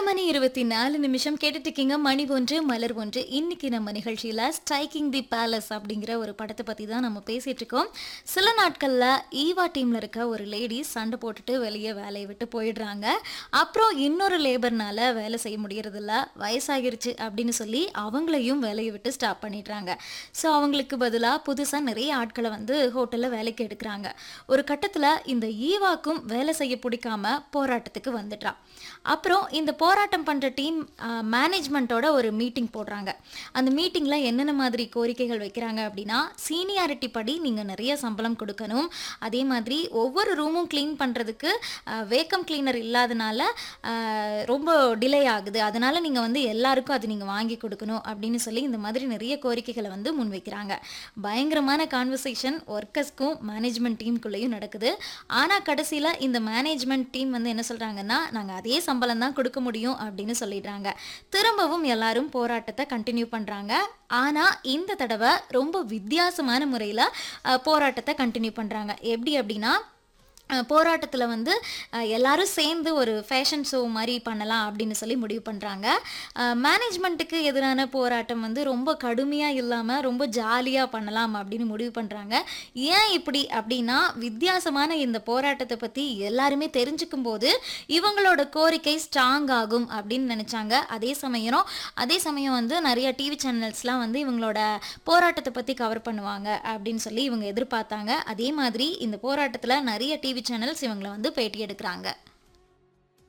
மணி இருபத்தி நாலு நிமிஷம் கேட்டுட்டு இருக்கீங்க மணி ஒன்று மலர் ஒன்று இன்னைக்கு நம்ம நிகழ்ச்சியில் ஸ்ட்ரைக்கிங் தி பேலஸ் அப்படிங்கிற ஒரு படத்தை பற்றி தான் நம்ம பேசிட்டு இருக்கோம் சில நாட்களில் ஈவா டீமில் இருக்க ஒரு லேடி சண்டை போட்டுட்டு வெளியே வேலையை விட்டு போயிடுறாங்க அப்புறம் இன்னொரு லேபர்னால வேலை செய்ய முடியறதில்ல வயசாகிருச்சு அப்படின்னு சொல்லி அவங்களையும் வேலையை விட்டு ஸ்டாப் பண்ணிடுறாங்க ஸோ அவங்களுக்கு பதிலாக புதுசாக நிறைய ஆட்களை வந்து ஹோட்டலில் வேலைக்கு எடுக்கிறாங்க ஒரு கட்டத்தில் இந்த ஈவாக்கும் வேலை செய்ய பிடிக்காம போராட்டத்துக்கு வந்துட்டான் அப்புறம் இந்த போராட்டம் பண்ணுற டீம் மேனேஜ்மெண்ட்டோட ஒரு மீட்டிங் போடுறாங்க அந்த மீட்டிங்கில் என்னென்ன மாதிரி கோரிக்கைகள் வைக்கிறாங்க அப்படின்னா சீனியாரிட்டி படி நீங்கள் நிறைய சம்பளம் கொடுக்கணும் அதே மாதிரி ஒவ்வொரு ரூமும் க்ளீன் பண்ணுறதுக்கு வேக்கம் கிளீனர் இல்லாதனால ஆஹ், ரொம்ப டிலே ஆகுது அதனால் நீங்கள் வந்து எல்லாருக்கும் அது நீங்கள் வாங்கி கொடுக்கணும் அப்படின்னு சொல்லி இந்த மாதிரி நிறைய கோரிக்கைகளை வந்து முன்வைக்கிறாங்க பயங்கரமான கான்வர்சேஷன் ஒர்க்கர்ஸ்க்கும் மேனேஜ்மெண்ட் டீமுக்குள்ளேயும் நடக்குது ஆனால் கடைசியில் இந்த மேனேஜ்மெண்ட் டீம் வந்து என்ன சொல்கிறாங்கன்னா நாங்கள் அதே சம்பளம் தான் கொடுக்க முடியும் அப்படின்னு சொல்லிடுறாங்க திரும்பவும் எல்லாரும் போராட்டத்தை கண்டினியூ பண்ணுறாங்க ஆனால் இந்த தடவை ரொம்ப வித்தியாசமான முறையில் போராட்டத்தை கண்டினியூ பண்ணுறாங்க எப்படி அப்படின்னா போராட்டத்தில் வந்து அஹ், எல்லாரும் சேர்ந்து ஒரு ஃபேஷன் ஷோ மாதிரி பண்ணலாம் அப்படின்னு சொல்லி முடிவு பண்ணுறாங்க மேனேஜ்மெண்ட்டுக்கு எதிரான போராட்டம் வந்து ரொம்ப கடுமையாக இல்லாமல் ரொம்ப ஜாலியாக பண்ணலாம் அப்படின்னு முடிவு பண்ணுறாங்க ஏன் இப்படி அப்படின்னா வித்தியாசமான இந்த போராட்டத்தை பற்றி எல்லாருமே தெரிஞ்சுக்கும் போது இவங்களோட கோரிக்கை ஸ்ட்ராங் ஆகும் அப்படின்னு நினச்சாங்க அதே சமயம் அதே சமயம் வந்து நிறைய டிவி சேனல்ஸ்லாம் வந்து இவங்களோட போராட்டத்தை பற்றி கவர் பண்ணுவாங்க அப்படின்னு சொல்லி இவங்க எதிர்பார்த்தாங்க அதே மாதிரி இந்த போராட்டத்தில் நிறைய டிவி சேனல்ஸ் இவங்களை வந்து பேட்டி எடுக்கிறாங்க